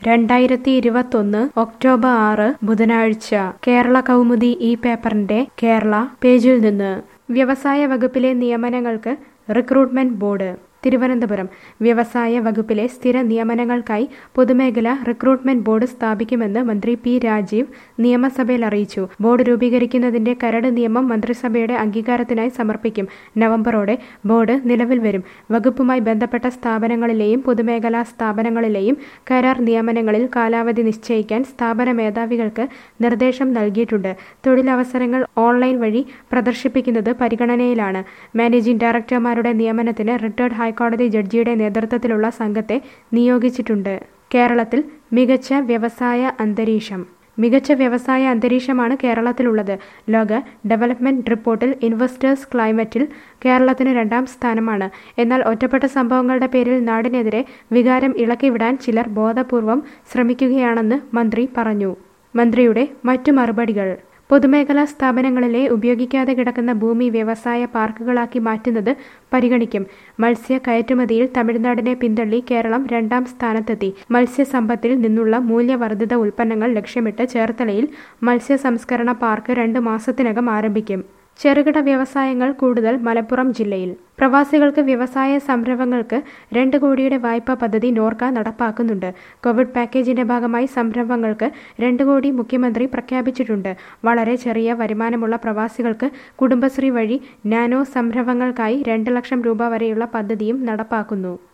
രണ്ടായിരത്തി ഇരുപത്തൊന്ന് ഒക്ടോബർ ആറ് ബുധനാഴ്ച കേരള കൗമുദി ഈ പേപ്പറിന്റെ കേരള പേജിൽ നിന്ന് വ്യവസായ വകുപ്പിലെ നിയമനങ്ങൾക്ക് റിക്രൂട്ട്മെന്റ് ബോർഡ് തിരുവനന്തപുരം വ്യവസായ വകുപ്പിലെ സ്ഥിര നിയമനങ്ങൾക്കായി പൊതുമേഖല റിക്രൂട്ട്മെന്റ് ബോർഡ് സ്ഥാപിക്കുമെന്ന് മന്ത്രി പി രാജീവ് നിയമസഭയിൽ അറിയിച്ചു ബോർഡ് രൂപീകരിക്കുന്നതിന്റെ കരട് നിയമം മന്ത്രിസഭയുടെ അംഗീകാരത്തിനായി സമർപ്പിക്കും നവംബറോടെ ബോർഡ് നിലവിൽ വരും വകുപ്പുമായി ബന്ധപ്പെട്ട സ്ഥാപനങ്ങളിലെയും പൊതുമേഖലാ സ്ഥാപനങ്ങളിലെയും കരാർ നിയമനങ്ങളിൽ കാലാവധി നിശ്ചയിക്കാൻ സ്ഥാപന മേധാവികൾക്ക് നിർദ്ദേശം നൽകിയിട്ടുണ്ട് തൊഴിലവസരങ്ങൾ ഓൺലൈൻ വഴി പ്രദർശിപ്പിക്കുന്നത് പരിഗണനയിലാണ് മാനേജിംഗ് ഡയറക്ടർമാരുടെ നിയമനത്തിന് റിട്ടയർഡ് ഹൈക്കോടതി ജഡ്ജിയുടെ നേതൃത്വത്തിലുള്ള സംഘത്തെ നിയോഗിച്ചിട്ടുണ്ട് കേരളത്തിൽ മികച്ച വ്യവസായ അന്തരീക്ഷം മികച്ച വ്യവസായ അന്തരീക്ഷമാണ് കേരളത്തിലുള്ളത് ലോക ഡെവലപ്മെന്റ് റിപ്പോർട്ടിൽ ഇൻവെസ്റ്റേഴ്സ് ക്ലൈമറ്റിൽ കേരളത്തിന് രണ്ടാം സ്ഥാനമാണ് എന്നാൽ ഒറ്റപ്പെട്ട സംഭവങ്ങളുടെ പേരിൽ നാടിനെതിരെ വികാരം ഇളക്കിവിടാൻ ചിലർ ബോധപൂർവം ശ്രമിക്കുകയാണെന്ന് മന്ത്രി പറഞ്ഞു മന്ത്രിയുടെ മറ്റു മറുപടികൾ പൊതുമേഖലാ സ്ഥാപനങ്ങളിലെ ഉപയോഗിക്കാതെ കിടക്കുന്ന ഭൂമി വ്യവസായ പാർക്കുകളാക്കി മാറ്റുന്നത് പരിഗണിക്കും മത്സ്യ കയറ്റുമതിയിൽ തമിഴ്നാടിനെ പിന്തള്ളി കേരളം രണ്ടാം സ്ഥാനത്തെത്തി മത്സ്യസമ്പത്തിൽ നിന്നുള്ള മൂല്യവർദ്ധിത ഉൽപ്പന്നങ്ങൾ ലക്ഷ്യമിട്ട് ചേർത്തലയിൽ മത്സ്യ സംസ്കരണ പാർക്ക് രണ്ട് മാസത്തിനകം ആരംഭിക്കും ചെറുകിട വ്യവസായങ്ങൾ കൂടുതൽ മലപ്പുറം ജില്ലയിൽ പ്രവാസികൾക്ക് വ്യവസായ സംരംഭങ്ങൾക്ക് രണ്ട് കോടിയുടെ വായ്പാ പദ്ധതി നോർക്ക നടപ്പാക്കുന്നുണ്ട് കോവിഡ് പാക്കേജിന്റെ ഭാഗമായി സംരംഭങ്ങൾക്ക് രണ്ട് കോടി മുഖ്യമന്ത്രി പ്രഖ്യാപിച്ചിട്ടുണ്ട് വളരെ ചെറിയ വരുമാനമുള്ള പ്രവാസികൾക്ക് കുടുംബശ്രീ വഴി നാനോ സംരംഭങ്ങൾക്കായി രണ്ട് ലക്ഷം രൂപ വരെയുള്ള പദ്ധതിയും നടപ്പാക്കുന്നു